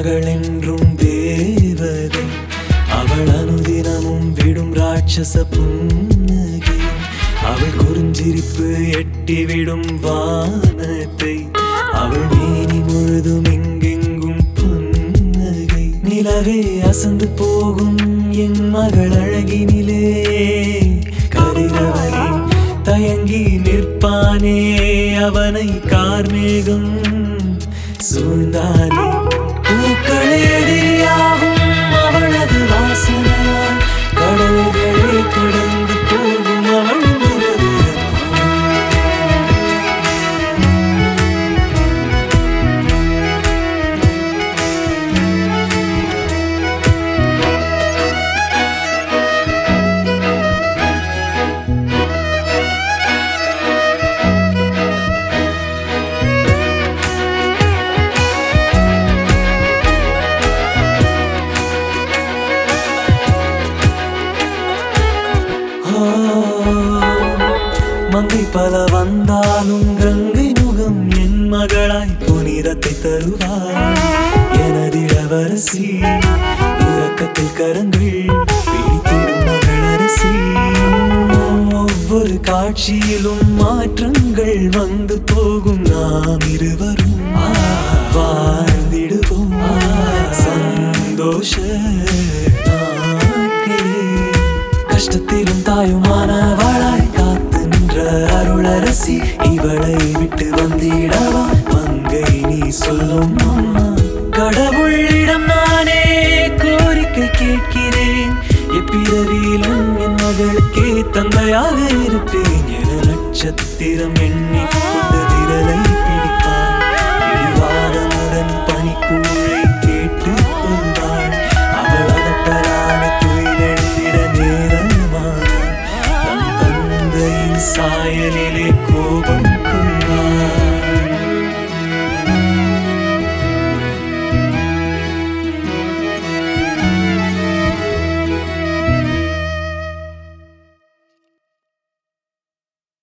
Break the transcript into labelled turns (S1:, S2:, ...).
S1: மகள் என்றும் தேவதை அவள் அனுதினமும் விடும் ராட்சச புன்னகை அவள் குறிஞ்சிரிப்பு எட்டிவிடும் வானத்தை அவள் மேனி முழுதும் எங்கெங்கும் புன்னகை நிலவே அசந்து போகும் என் மகள் அழகினிலே கதிரவனே தயங்கி நிற்பானே அவனை கார்மேகம் சூழ்ந்தானே பூக்களேடியாகும் அவளது வாசனையால் கடல்களே கடந்து போகும் அவள் நிறவு ஆ, மங்கை பல வந்தாலும் கங்கை முகம் என் மகளாய் புனிதத்தை தருவார் எனது இளவரசி உறக்கத்தில் கரங்கள் பிடித்திடும் மகளரசி ஒவ்வொரு காட்சியிலும் மாற்றங்கள் வந்து போகும் நாம் இருவரும் வாழ்ந்திடுவோம் சந்தோஷ நாட்களே கஷ்டத்திலும் தாயுமானவளாய் காத்து நின்ற அருளரசி இவளை விட்டு வந்திடவா மங்கை நீ சொல்லும் அம்மா கடவுளிடம் நானே கோரிக்கை கேட்கிறேன் எப்பிறவியிலும் என் மகளுக்கே தந்தையாக இருப்பேன் என நட்சத்திரம் எண்ணிக்கொண்டு விரலை பிடிப்பான் இடிவாரமுடன் பனிக்கூழை கேட்டுக் கொள்வாள் அவள் அதட்டலான துயிலெழுந்திட நேரமானாள் தன் தந்தையின் சாயலிலே கோபம்